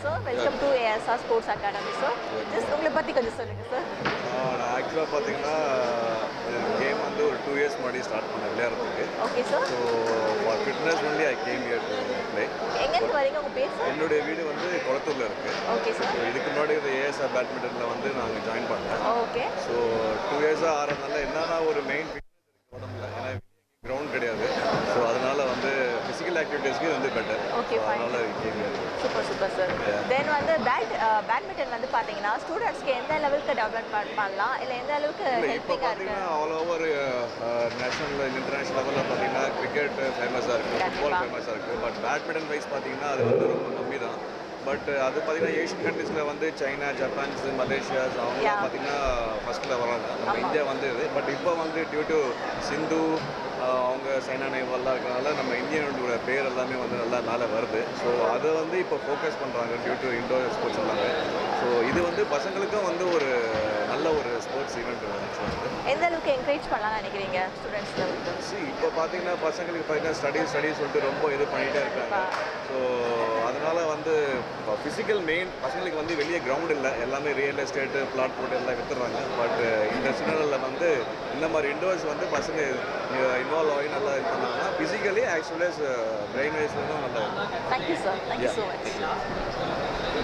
Sir welcome to ASR sports academy sir just உங்களை பற்றி கொஞ்சம் சொல்லுங்கள் சார் நான் ஆக்சுவலாக பார்த்தீங்கன்னா கேம் வந்து ஒரு டூ இயர்ஸ் முன்னாடி ஸ்டார்ட் பண்ணேன் விளையாடுறதுக்கு okay sir so for fitness only I came here to play எங்கேருந்து வரீங்க உங்கள் பேர் சார் என்னுடைய வீடு வந்து குளத்தூரில் இருக்குது ஓகே சார் ஸோ இதுக்கு முன்னாடி இந்த ஏஎஸ்ஆர் பேட்மிண்டனில் வந்து நாங்கள் ஜாயின் பண்ணேன் ஓகே ஸோ டூ இயர்ஸாக ஆறதுனால என்னன்னா ஒரு மெயின் உடம்புல ஏன்னா கிரவுண்ட் கிடையாது ஸோ அதனால வந்து ஃபிசிக்கல் ஆக்டிவிட்டீஸ்க்கு இது வந்து பெட்டர் Okay, fine. அதனால came here super super sir then வந்து பேட் பேட்மிண்டன் வந்து பார்த்தீங்கன்னா ஸ்டூடெண்ட்ஸ்க்கு எந்த லெவலுக்கு டெவலப் பண்ணலாம் இல்லை எந்த அளவுக்கு இல்லை இப்போ ஹெல்ப்பிங்காக இருக்கு பார்த்தீங்கன்னா ஆல் ஓவர் நேஷனல் இன்டர்நேஷனல் லெவலில் பார்த்தீங்கன்னா கிரிக்கெட் ஃபேமஸாக இருக்குது ஃபுட்பால் கண்டிப்பா. ஃபேமஸாக இருக்குது பட் பேட்மிண்டன் வைஸ் பார்த்தீங்கன்னா அது வந்து ரொம்ப கம்மி தான் பட் அது பார்த்தீங்கன்னா ஏஷியன் கண்ட்ரீஸில் வந்து சைனா ஜப்பான்ஸ் மலேசியாஸ் Yeah. அவங்க பார்த்தீங்கன்னா ஃபஸ்ட்டில் வராங்க நம்ம ஆமா. இந்தியா வந்து இது பட் இப்போ வந்து டியூ டு சிந்து ஆஹ், அவங்க சைனா நேவால்லாம் இருக்கிறனால நம்ம இந்தியனோட பேர் எல்லாமே வந்து நல்லா மேலே வருது ஸோ அதை வந்து இப்போ ஃபோக்கஸ் பண்ணுறாங்க டியூ டு இண்டோர் ஸ்போர்ட்ஸ் எல்லாமே ஸோ இது வந்து பசங்களுக்கும் வந்து ஒரு நல்ல ஒரு ஸ்போர்ட்ஸ் ஈவெண்ட் வந்து எந்த அளவுக்கு என்கரேஜ் பண்ணலாம்னு நினைக்கிறீங்க ஸ்டூடெண்ட்ஸ் லெவலுக்கு See, இப்போ பார்த்தீங்கன்னா பசங்களுக்கு பார்த்தீங்கன்னா ஸ்டடி ஸ்டடி சொல்லிட்டு ரொம்ப இது பண்ணிகிட்டே இருக்காங்க ஸோ அதனால வந்து ஃபிசிக்கல் மெயின் பசங்களுக்கு வந்து வெளியே கிரவுண்ட் இல்லை எல்லாமே ரியல் எஸ்டேட்டு பிளாட் போட்டு எல்லாம் வித்துடுறாங்க பட் இந்த சூழ்நிலையில் வந்து இந்த மாதிரி இண்டோர்ஸ் வந்து பசங்க இன்வால்வ் ஆகி நல்லா இது பண்ணாங்கன்னா ஃபிசிக்கலி ஆக்சுவலி பிரெயின் வைஸ்லும் நல்லா இருக்கும் thank you sir thank you so much